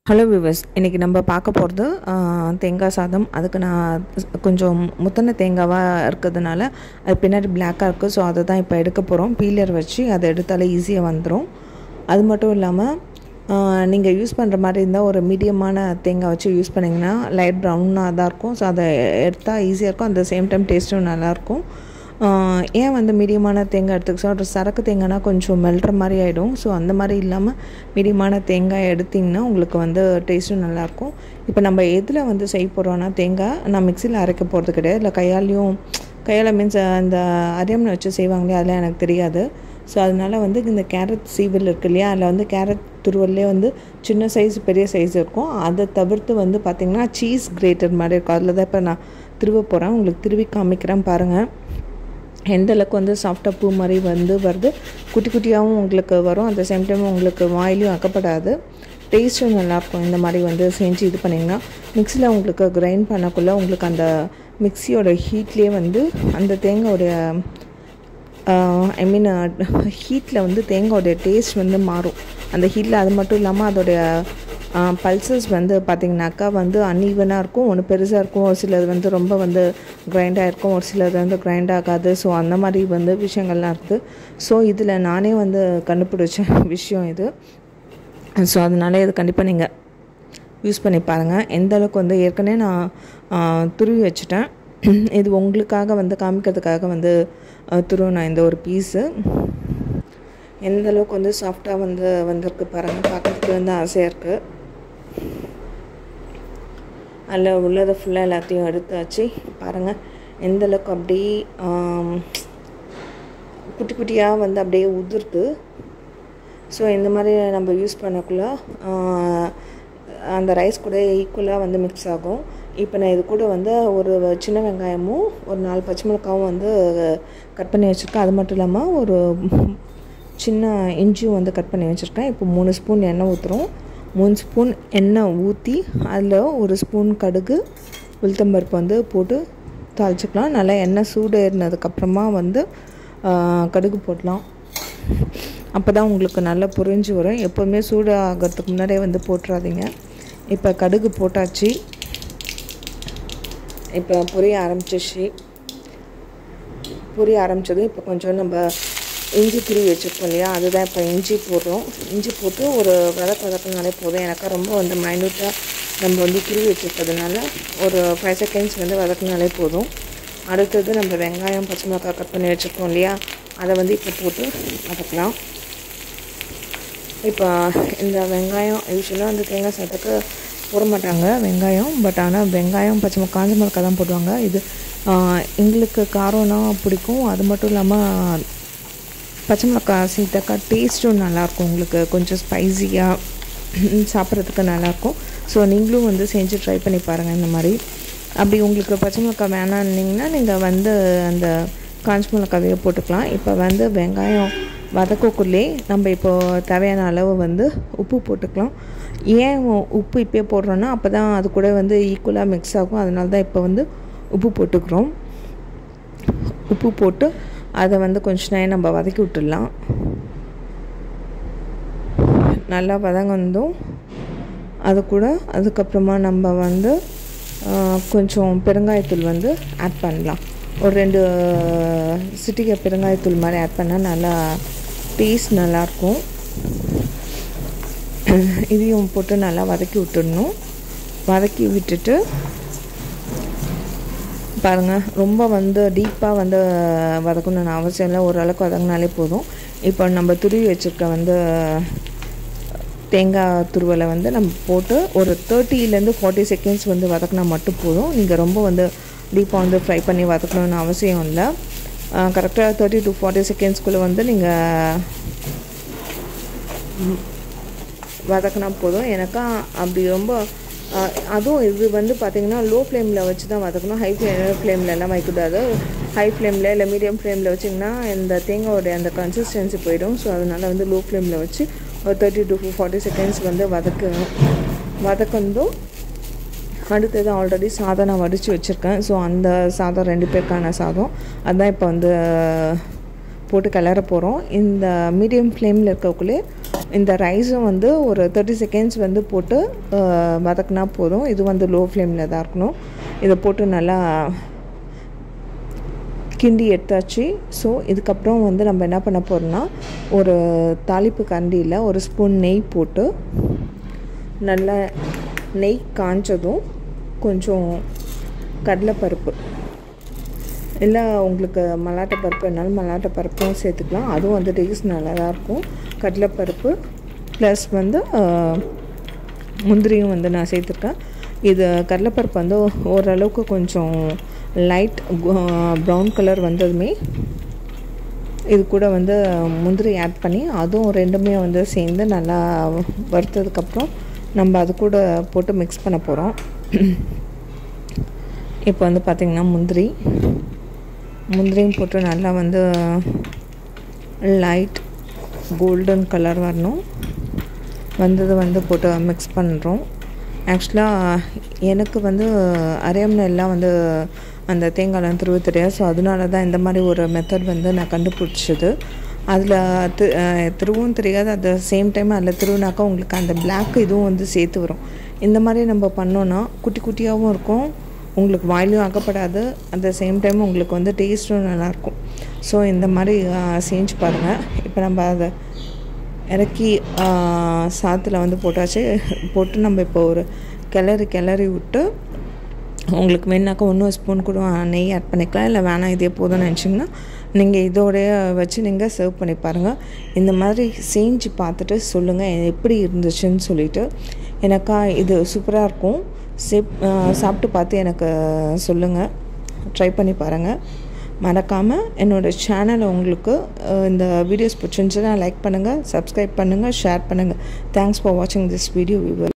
hello விவஸ் இன்றைக்கி நம்ம பார்க்க போகிறது தேங்காய் சாதம் அதுக்கு நான் கொஞ்சம் முத்தின தேங்காவாக இருக்கிறதுனால அது பின்னாடி பிளாக்காக இருக்குது ஸோ அதை தான் இப்போ எடுக்க போகிறோம் பீலர் வச்சு அதை எடுத்தாலே ஈஸியாக வந்துடும் அது மட்டும் இல்லாமல் நீங்கள் யூஸ் பண்ணுற மாதிரி இருந்தால் ஒரு மீடியமான தேங்காய் வச்சு யூஸ் பண்ணிங்கன்னா லைட் ப்ரௌனாக தான் இருக்கும் ஸோ அதை எடுத்தால் ஈஸியாக இருக்கும் அந்த சேம் டைம் டேஸ்ட்டும் நல்லாயிருக்கும் ஏன் வந்து மீடியமான தேங்காய் எடுத்துக்க சொல்கிற சரக்கு தேங்காய்னா கொஞ்சம் மெல்ற மாதிரி ஆகிடும் ஸோ அந்த மாதிரி இல்லாமல் மீடியமான தேங்காய் எடுத்திங்கன்னா உங்களுக்கு வந்து டேஸ்ட்டும் நல்லாயிருக்கும் இப்போ நம்ம எதில் வந்து செய்ய போகிறோன்னா தேங்காய் நான் மிக்சியில் அரைக்க போகிறது கிடையாது இல்லை கையாலையும் கையால் மீன்ஸ் அந்த அரியம்னு வச்சு செய்வாங்களே அதெல்லாம் எனக்கு தெரியாது ஸோ அதனால் வந்து இந்த கேரட் சீவல் இருக்கு இல்லையா அதில் வந்து கேரட் துருவல்லே வந்து சின்ன சைஸ் பெரிய சைஸ் இருக்கும் அதை தவிர்த்து வந்து பார்த்திங்கன்னா சீஸ் கிரேட்டர் மாதிரி இருக்கும் அதில் தான் இப்போ நான் திருவ போகிறேன் உங்களுக்கு திருவி காமிக்கிறேன் பாருங்கள் எந்த அளவுக்கு வந்து சாஃப்டாக பூ மாதிரி வந்து வருது குட்டி குட்டியாகவும் உங்களுக்கு வரும் அட் த சேம் டைம் உங்களுக்கு வாயிலையும் அக்கப்படாது டேஸ்ட்டும் நல்லாயிருக்கும் இந்த மாதிரி வந்து செஞ்சு இது பண்ணிங்கன்னா மிக்சியில் உங்களுக்கு கிரைண்ட் பண்ணக்குள்ளே உங்களுக்கு அந்த மிக்சியோட ஹீட்லேயே வந்து அந்த தேங்காயோடைய ஐ மீன் ஹீட்டில் வந்து தேங்காயோடைய டேஸ்ட் வந்து மாறும் அந்த ஹீட்டில் அது மட்டும் இல்லாமல் அதோடைய பல்சஸ் வந்து பார்த்திங்கனாக்கா வந்து அன்ஈவனாக இருக்கும் ஒன்று பெருசாக இருக்கும் ஒரு சிலது வந்து ரொம்ப வந்து கிரைண்டாக இருக்கும் ஒரு சிலது வந்து கிரைண்ட் ஆகாது ஸோ அந்த மாதிரி வந்து விஷயங்கள்லாம் இருக்குது ஸோ இதில் நானே வந்து கண்டுபிடிச்ச விஷயம் இது ஸோ அதனால் இது கண்டிப்பாக நீங்கள் யூஸ் பண்ணி பாருங்கள் எந்த அளவுக்கு வந்து ஏற்கனவே நான் துருவி வச்சுட்டேன் இது உங்களுக்காக வந்து காமிக்கிறதுக்காக வந்து துருவினேன் இந்த ஒரு பீஸு எந்த அளவுக்கு வந்து சாஃப்டாக வந்து வந்திருக்கு பாருங்கள் பார்க்குறதுக்கு வந்து ஆசையாக இருக்குது அதில் உள்ளதை ஃபுல்லாக எல்லாத்தையும் எடுத்தாச்சு பாருங்கள் எந்த அளவுக்கு அப்படியே குட்டி குட்டியாக வந்து அப்படியே உதிர்த்து ஸோ இந்த மாதிரி நம்ம யூஸ் பண்ணக்குள்ள அந்த ரைஸ் கூட ஈக்குவலாக வந்து மிக்ஸ் ஆகும் இப்போ நான் இது கூட வந்து ஒரு சின்ன வெங்காயமும் ஒரு நாலு பச்சை மிளகாவும் வந்து கட் பண்ணி வச்சுருக்கேன் அது மட்டும் இல்லாமல் ஒரு சின்ன இஞ்சியும் வந்து கட் பண்ணி வச்சுருக்கேன் இப்போ மூணு ஸ்பூன் எண்ணெய் ஊற்றுறோம் மூணு ஸ்பூன் எண்ணெய் ஊற்றி அதில் ஒரு ஸ்பூன் கடுகு உளுத்தம்பருப்பு வந்து போட்டு தாளிச்சிக்கலாம் நல்லா எண்ணெய் சூடு ஏறினதுக்கப்புறமா வந்து கடுகு போடலாம் அப்போ தான் உங்களுக்கு நல்லா புரிஞ்சு வரும் எப்போவுமே சூடு ஆகிறதுக்கு முன்னாடியே வந்து போட்டுறாதீங்க இப்போ கடுகு போட்டாச்சு இப்போ பொரிய ஆரம்பிச்சிச்சு பொரிய ஆரம்பித்தது இப்போ கொஞ்சம் நம்ம இஞ்சி துருவி வச்சுருக்கோம் இல்லையா அதுதான் இப்போ இஞ்சி போடுறோம் இஞ்சி போட்டு ஒரு வதக்கு வதக்கினாலே போதும் எனக்கு ரொம்ப வந்து மைனூட்டாக நம்ம வந்து துருவி வச்சுருக்கிறதுனால ஒரு ஃபைவ் செகண்ட்ஸ் வந்து வதக்கினாலே போதும் அடுத்தது நம்ம வெங்காயம் பச்சை மிளகாய் கட் பண்ணி வச்சுருக்கோம் இல்லையா அதை வந்து இப்போ போட்டு வதக்கலாம் இப்போ இந்த வெங்காயம் யூஸ்வலாக வந்து தேங்காய் சாதத்துக்கு போட மாட்டாங்க வெங்காயம் பட் ஆனால் வெங்காயம் பச்சை காஞ்ச மிளகாய் தான் போடுவாங்க இது எங்களுக்கு காரம்னா பிடிக்கும் அது மட்டும் இல்லாமல் பச்சை மிளகாய் சேர்த்தாக்கா டேஸ்ட்டும் நல்லாயிருக்கும் உங்களுக்கு கொஞ்சம் ஸ்பைஸியாக சாப்பிட்றதுக்கு நல்லாயிருக்கும் ஸோ நீங்களும் வந்து செஞ்சு ட்ரை பண்ணி பாருங்கள் இந்த மாதிரி அப்படி உங்களுக்கு பச்சை மிளகாய் வேணான்னிங்கன்னா நீங்கள் வந்து அந்த காஞ்ச மிளகாவையே போட்டுக்கலாம் இப்போ வந்து வெங்காயம் வதக்கக்குள்ளே நம்ம இப்போது தேவையான அளவு வந்து உப்பு போட்டுக்கலாம் ஏன் உப்பு இப்போயே போடுறோன்னா அப்போ தான் அது கூட வந்து ஈக்குவலாக மிக்ஸ் ஆகும் அதனால தான் இப்போ வந்து உப்பு போட்டுக்கிறோம் உப்பு போட்டு அதை வந்து கொஞ்ச நேரம் நம்ம வதக்கி விட்டுடலாம் நல்லா வதங்கந்தும் அது கூட அதுக்கப்புறமா நம்ம வந்து கொஞ்சம் பெருங்காயத்தூள் வந்து ஆட் பண்ணலாம் ஒரு ரெண்டு சிட்டிகை பெருங்காயத்தூள் மாதிரி ஆட் பண்ணால் நல்லா டேஸ்ட் நல்லாயிருக்கும் இதையும் போட்டு நல்லா வதக்கி விட்டுடணும் வதக்கி விட்டுட்டு பாருங்கள் ரொம்ப வந்து டீப்பாக வந்து வதக்கணும்னு அவசியம் இல்லை ஓரளவுக்கு வதங்கினாலே போதும் இப்போ நம்ம துருவி வச்சுருக்க வந்து தேங்காய் துருவலை வந்து நம்ம போட்டு ஒரு தேர்ட்டிலேருந்து ஃபார்ட்டி செகண்ட்ஸ் வந்து வதக்கினா மட்டும் போதும் நீங்கள் ரொம்ப வந்து டீப்பாக வந்து ஃப்ரை பண்ணி வதக்கணும்னு அவசியம் இல்லை கரெக்டாக தேர்ட்டி டு ஃபார்ட்டி செகண்ட்ஸ்குள்ளே வந்து நீங்கள் வதக்கினா போதும் எனக்கா அப்படி ரொம்ப அதுவும் இது வந்து பார்த்திங்கன்னா லோ ஃப்ளேமில் வச்சு தான் வதக்கணும் ஹை ஃப்ளேம் ஃப்ளேமில் எல்லாம் வைக்கக்கூடாது ஹை ஃப்ளேமில் இல்லை மீடியம் ஃப்ளேமில் வச்சிங்கன்னா இந்த தேங்காயோடைய அந்த கன்சிஸ்டன்சி போயிடும் ஸோ அதனால் வந்து லோ ஃப்ளேமில் வச்சு ஒரு தேர்ட்டி டு ஃபார்ட்டி செகண்ட்ஸ் வந்து வதக்கணும் வதக்கந்தும் அடுத்தது ஆல்ரெடி சாதம் நான் வடித்து வச்சுருக்கேன் ஸோ அந்த சாதம் ரெண்டு பேருக்கான சாதம் அதுதான் இப்போ வந்து போட்டு கிளற போகிறோம் இந்த மீடியம் ஃப்ளேமில் இருக்கக்குள்ளே இந்த ரைஸும் வந்து ஒரு தேர்ட்டி செகண்ட்ஸ் வந்து போட்டு வதக்குனா போதும் இது வந்து லோ ஃப்ளேமில் தான் இருக்கணும் இதை போட்டு நல்லா கிண்டி எடுத்தாச்சு ஸோ இதுக்கப்புறம் வந்து நம்ம என்ன பண்ண போகிறோம்னா ஒரு தாளிப்பு கரண்டியில் ஒரு ஸ்பூன் நெய் போட்டு நல்லா நெய் காஞ்சதும் கொஞ்சம் கடலைப்பருப்பு இல்லை உங்களுக்கு மல்லாட்டை பருப்பு வேணாலும் மல்லாட்டை பருப்பும் சேர்த்துக்கலாம் அதுவும் வந்து டேஸ்ட் நல்லா தான் இருக்கும் கடலைப்பருப்பு ப்ளஸ் வந்து முந்திரியும் வந்து நான் சேர்த்துருக்கேன் இது கடலைப்பருப்பு வந்து ஓரளவுக்கு கொஞ்சம் லைட் ப்ரௌன் கலர் வந்ததுமே இது கூட வந்து முந்திரி ஆட் பண்ணி அதுவும் ரெண்டுமே வந்து சேர்ந்து நல்லா வறுத்ததுக்கப்புறம் நம்ம அது கூட போட்டு மிக்ஸ் பண்ண போகிறோம் இப்போ வந்து பார்த்திங்கன்னா முந்திரி முந்திரியும் போட்டு நல்லா வந்து லைட் கோல்டன் கலர் வரணும் வந்தது வந்து போட்டு மிக்ஸ் பண்ணுறோம் ஆக்சுவலாக எனக்கு வந்து அரையம்னு எல்லாம் வந்து அந்த தேங்காய்லாம் திருவ தெரியாது ஸோ அதனால தான் இந்த மாதிரி ஒரு மெத்தட் வந்து நான் கண்டுபிடிச்சது அதில் தி திருவும் தெரியாது அட் த சேம் டைம் அதில் திருவினாக்கா உங்களுக்கு அந்த பிளாக் இதுவும் வந்து சேர்த்து வரும் இந்த மாதிரி நம்ம பண்ணோன்னா குட்டி குட்டியாகவும் இருக்கும் உங்களுக்கு வாயிலும் அகப்படாது அட் த சேம் டைம் உங்களுக்கு வந்து டேஸ்ட்டும் நல்லாயிருக்கும் ஸோ இந்த மாதிரி செஞ்சு பாருங்கள் இப்போ நம்ம அதை இறக்கி சாத்தில் வந்து போட்டாச்சு போட்டு நம்ம இப்போ ஒரு கிளறி கிளறி விட்டு உங்களுக்கு வேணாக்கா இன்னும் ஸ்பூன் கூட நெய் ஆட் பண்ணிக்கலாம் இல்லை வேணாம் இதே போதும்னு நினச்சிங்கன்னா நீங்கள் இதோடைய வச்சு நீங்கள் சர்வ் பண்ணி பாருங்கள் இந்த மாதிரி செஞ்சு பார்த்துட்டு சொல்லுங்கள் எப்படி இருந்துச்சுன்னு சொல்லிட்டு எனக்கா இது சூப்பராக இருக்கும் சிப் சாப்பிட்டு பார்த்து எனக்கு சொல்லுங்கள் ட்ரை பண்ணி பாருங்கள் மறக்காமல் என்னோடய சேனலை உங்களுக்கு இந்த வீடியோஸ் பிடிச்சிருந்துச்சுன்னா லைக் பண்ணுங்கள் சப்ஸ்கிரைப் பண்ணுங்கள் ஷேர் பண்ணுங்கள் தேங்க்ஸ் ஃபார் வாட்சிங் திஸ் வீடியோ விவர்